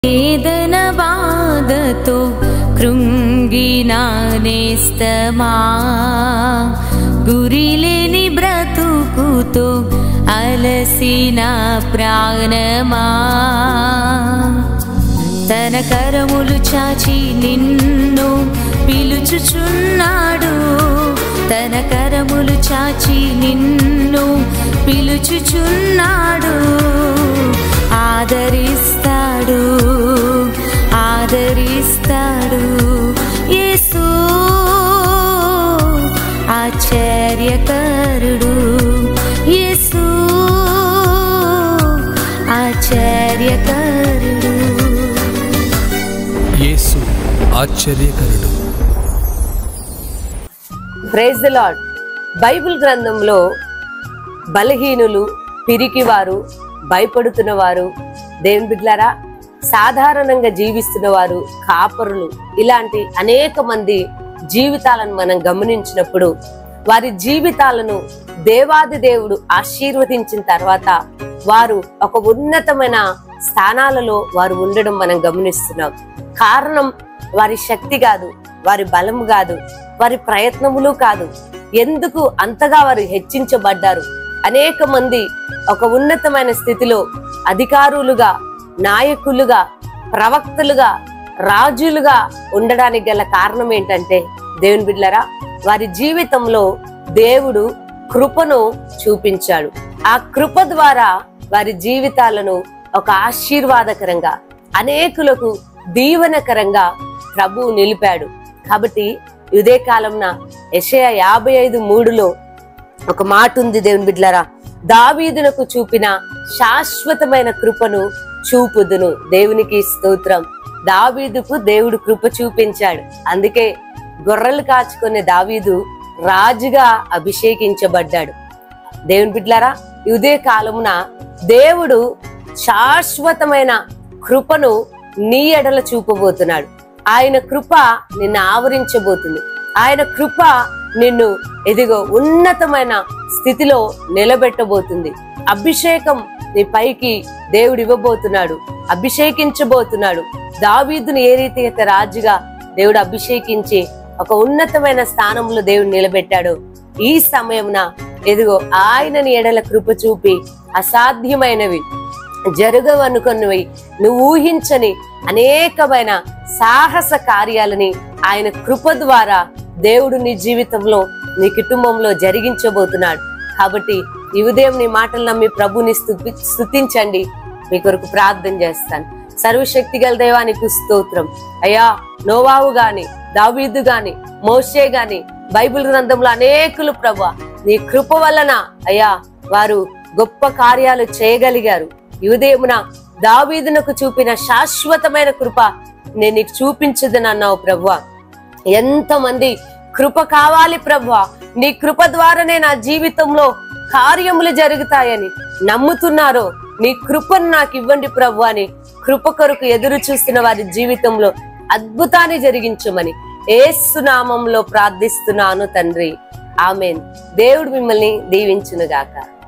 వేదన బాధతో కృంగిన నేస్తమా గురిలేని బ్రతుకుతో అలసిన ప్రాణమా తన కరములు చాచి నిన్ను పిలుచుచున్నాడు తన కరములు చాచి నిన్ను పిలుచుచున్నాడు ఆదరిస్తాడు ఆదరిస్తాడు యేసు ఆశ్చర్యకరుడు యేసు ఆశ్చర్యకరుడు యేసు ఆశ్చర్యకరుడు ప్రైజ్ ద లాడ్ బైబిల్ గ్రంథంలో బలహీనులు పిరికివారు భయపడుతున్నవారు దేవుని బిడ్లారా సాధారణంగా జీవిస్తున్నవారు కాపరులు ఇలాంటి అనేక మంది జీవితాలను మనం గమనించినప్పుడు వారి జీవితాలను దేవాది దేవుడు ఆశీర్వదించిన తర్వాత వారు ఒక ఉన్నతమైన స్థానాలలో వారు ఉండడం మనం గమనిస్తున్నాం కారణం వారి శక్తి కాదు వారి బలం కాదు వారి ప్రయత్నములు కాదు ఎందుకు అంతగా వారు హెచ్చించబడ్డారు అనేక మంది ఒక ఉన్నతమైన స్థితిలో అధికారులుగా నాయకులుగా ప్రవక్తలుగా రాజులుగా ఉండడానికి గల కారణం ఏంటంటే దేవుని బిడ్లరా వారి జీవితంలో దేవుడు కృపను చూపించాడు ఆ కృప ద్వారా వారి జీవితాలను ఒక ఆశీర్వాదకరంగా అనేకులకు దీవెనకరంగా ప్రభువు నిలిపాడు కాబట్టి ఇదే కాలంన యెషయా యాభై ఐదు మూడులో ఒక మాట ఉంది దేవుని బిడ్లరా దావీదునకు చూపిన శాశ్వతమైన కృపను చూపుదును దేవునికి స్తోత్రం దావీదుకు దేవుడు కృప చూపించాడు అందుకే గొర్రెలు కాచుకునే దావీదు రాజుగా అభిషేకించబడ్డాడు దేవుని బిడ్లారా ఇదే కాలమున దేవుడు శాశ్వతమైన కృపను నీ ఎడల చూపబోతున్నాడు ఆయన కృప నిన్ను ఆవరించబోతుంది ఆయన కృప నిన్ను ఎదిగో ఉన్నతమైన స్థితిలో నిలబెట్టబోతుంది అభిషేకం నీ పైకి దేవుడు ఇవ్వబోతున్నాడు అభిషేకించబోతున్నాడు దావీదుని ఏ రీతి అయితే రాజుగా దేవుడు అభిషేకించి ఒక ఉన్నతమైన స్థానంలో దేవుడు నిలబెట్టాడు ఈ సమయమున ఎదిగో ఆయనని ఎడల కృప చూపి అసాధ్యమైనవి జరగవనుకున్నవి నువ్వు ఊహించని అనేకమైన సాహస కార్యాలని ఆయన కృప ద్వారా దేవుడు నీ జీవితంలో నీ కుటుంబంలో జరిగించబోతున్నాడు కాబట్టి ఈ ఉదయం నీ మాటలు నమ్మి ప్రభుని స్తుతి స్తుతించండి మీ కొరకు ప్రార్థన చేస్తాను సర్వశక్తి గల దేవానికి స్తోత్రం అయ్యా నోవావు గాని దావీదు గాని మోషే గాని బైబిల్ గ్రంథంలో అనేకులు ప్రభు నీ కృప వలన అయ్యా వారు గొప్ప కార్యాలు చేయగలిగారు ఈ ఉదయమున దావీదునకు చూపిన శాశ్వతమైన కృప నేను నీకు చూపించదని అన్నావు ప్రభు ఎంతమంది కృప కావాలి ప్రభు నీ కృప ద్వారానే నా జీవితంలో కార్యములు జరుగుతాయని నమ్ముతున్నారో నీ కృపను నాకు ఇవ్వండి ప్రభు అని కృప కొరకు ఎదురు చూస్తున్న వారి జీవితంలో అద్భుతాన్ని జరిగించమని ఏసునామంలో ప్రార్థిస్తున్నాను తండ్రి ఆమెన్ దేవుడు మిమ్మల్ని దీవించునుగాక